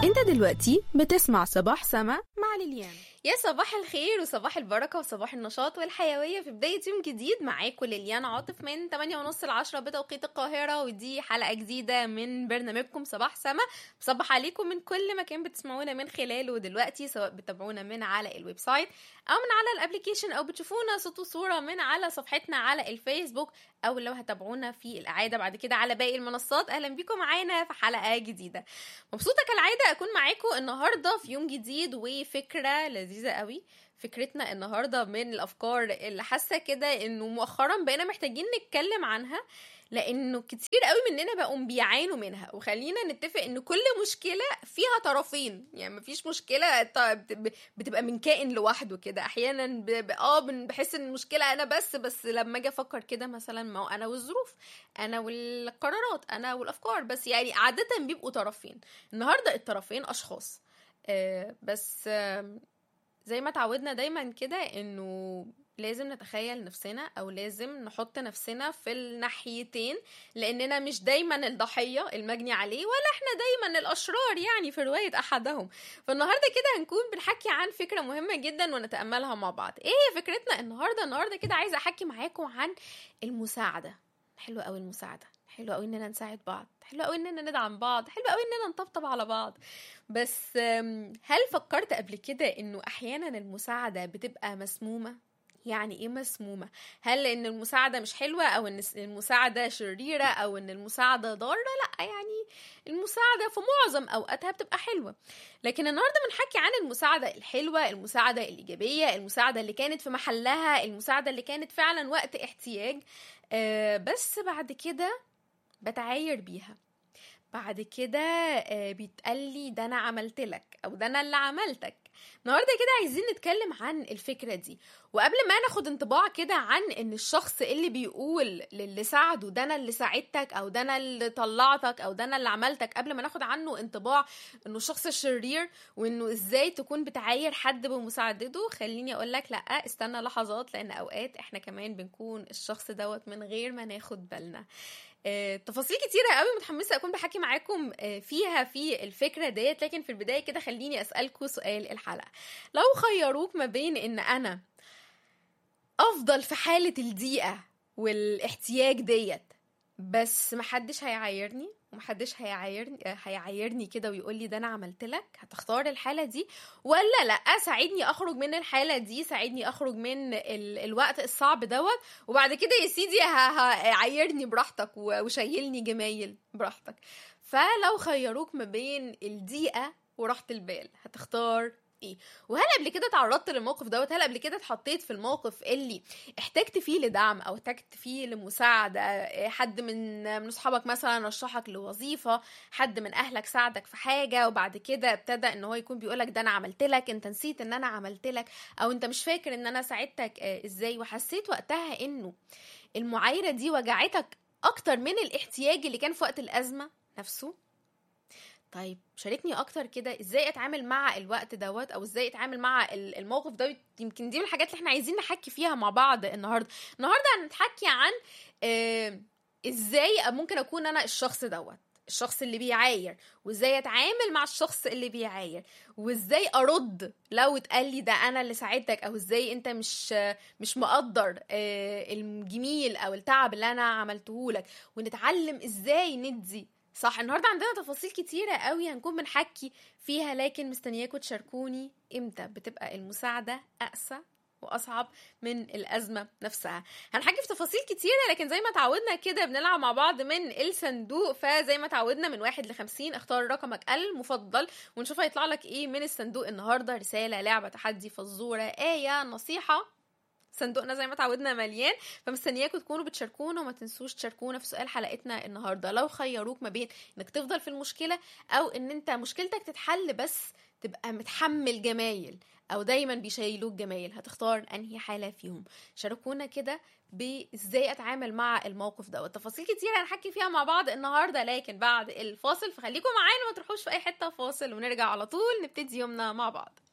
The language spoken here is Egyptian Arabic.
انت دلوقتي بتسمع صباح سما مع ليليان يا صباح الخير وصباح البركة وصباح النشاط والحيوية في بداية يوم جديد معاكم ليليان عاطف من 8 ونص ل 10 بتوقيت القاهرة ودي حلقة جديدة من برنامجكم صباح سما بصبح عليكم من كل مكان بتسمعونا من خلاله دلوقتي سواء بتابعونا من على الويب سايت أو من على الابليكيشن أو بتشوفونا صوت وصورة من على صفحتنا على الفيسبوك أو لو هتابعونا في الإعادة بعد كده على باقي المنصات أهلا بيكم معانا في حلقة جديدة مبسوطة كالعادة أكون معاكم النهاردة في يوم جديد وفكرة لذيذة قوي فكرتنا النهاردة من الأفكار اللي حاسة كده إنه مؤخرا بقينا محتاجين نتكلم عنها لانه كتير قوي مننا بقوا بيعانوا منها وخلينا نتفق ان كل مشكله فيها طرفين يعني مفيش مشكله بتبقى من كائن لوحده كده احيانا ب... اه بحس ان المشكله انا بس بس لما اجي افكر كده مثلا ما هو انا والظروف انا والقرارات انا والافكار بس يعني عاده بيبقوا طرفين النهارده الطرفين اشخاص آه بس آه زي ما اتعودنا دايما كده انه لازم نتخيل نفسنا او لازم نحط نفسنا في الناحيتين لاننا مش دايما الضحيه المجني عليه ولا احنا دايما الاشرار يعني في روايه احدهم فالنهارده كده هنكون بنحكي عن فكره مهمه جدا ونتاملها مع بعض ايه هي فكرتنا النهارده النهارده كده عايزه احكي معاكم عن المساعده حلو قوي المساعده حلو قوي اننا نساعد بعض حلو قوي اننا ندعم بعض حلو قوي اننا نطبطب على بعض بس هل فكرت قبل كده انه احيانا المساعده بتبقى مسمومه يعني ايه مسمومه هل ان المساعده مش حلوه او ان المساعده شريره او ان المساعده ضاره لا يعني المساعده في معظم اوقاتها بتبقى حلوه لكن النهارده بنحكي عن المساعده الحلوه المساعده الايجابيه المساعده اللي كانت في محلها المساعده اللي كانت فعلا وقت احتياج آه بس بعد كده بتعاير بيها بعد كده آه بيتقال لي ده انا عملت لك او ده انا اللي عملتك النهارده كده عايزين نتكلم عن الفكره دي وقبل ما ناخد انطباع كده عن ان الشخص اللي بيقول للي ساعده ده انا اللي ساعدتك او ده انا اللي طلعتك او ده انا اللي عملتك قبل ما ناخد عنه انطباع انه شخص شرير وانه ازاي تكون بتعاير حد بمساعدته خليني اقول لك لا استنى لحظات لان اوقات احنا كمان بنكون الشخص دوت من غير ما ناخد بالنا آه، تفاصيل كتيرة قوي متحمسة أكون بحكي معاكم آه، فيها في الفكرة ديت لكن في البداية كده خليني أسألكم سؤال الحلقة لو خيروك ما بين إن أنا أفضل في حالة الضيقة والاحتياج ديت بس محدش هيعايرني ومحدش هيعايرني هيعايرني كده ويقول لي ده انا عملت لك هتختار الحاله دي ولا لا ساعدني اخرج من الحاله دي ساعدني اخرج من ال... الوقت الصعب دوت وبعد كده يا سيدي هعايرني براحتك وشيلني جمايل براحتك فلو خيروك ما بين الضيقه وراحه البال هتختار ايه وهل قبل كده تعرضت للموقف دوت هل قبل كده اتحطيت في الموقف اللي احتجت فيه لدعم او احتجت فيه لمساعده حد من من اصحابك مثلا رشحك لوظيفه حد من اهلك ساعدك في حاجه وبعد كده ابتدى ان هو يكون بيقولك ده انا عملت لك انت نسيت ان انا عملت لك او انت مش فاكر ان انا ساعدتك ازاي وحسيت وقتها انه المعايره دي وجعتك اكتر من الاحتياج اللي كان في وقت الازمه نفسه طيب شاركني اكتر كده ازاي اتعامل مع الوقت دوت او ازاي اتعامل مع الموقف ده يمكن دي من الحاجات اللي احنا عايزين نحكي فيها مع بعض النهارده النهارده هنتحكي عن آه ازاي ممكن اكون انا الشخص دوت الشخص اللي بيعاير وازاي اتعامل مع الشخص اللي بيعاير وازاي ارد لو اتقال لي ده انا اللي ساعدتك او ازاي انت مش مش مقدر الجميل او التعب اللي انا عملته لك ونتعلم ازاي ندي صح النهارده عندنا تفاصيل كتيره قوي هنكون بنحكي فيها لكن مستنياكم تشاركوني امتى بتبقى المساعده اقسى واصعب من الازمه نفسها هنحكي في تفاصيل كتيره لكن زي ما تعودنا كده بنلعب مع بعض من الصندوق فزي ما تعودنا من واحد لخمسين اختار رقمك المفضل ونشوف هيطلع لك ايه من الصندوق النهارده رساله لعبه تحدي فزوره ايه نصيحه صندوقنا زي ما تعودنا مليان فمستنياكم تكونوا بتشاركونا وما تنسوش تشاركونا في سؤال حلقتنا النهارده لو خيروك ما بين انك تفضل في المشكله او ان انت مشكلتك تتحل بس تبقى متحمل جمايل او دايما بيشيلوك جمايل هتختار انهي حاله فيهم شاركونا كده بازاي اتعامل مع الموقف ده تفاصيل كتير هنحكي فيها مع بعض النهارده لكن بعد الفاصل فخليكم معانا ما تروحوش في اي حته فاصل ونرجع على طول نبتدي يومنا مع بعض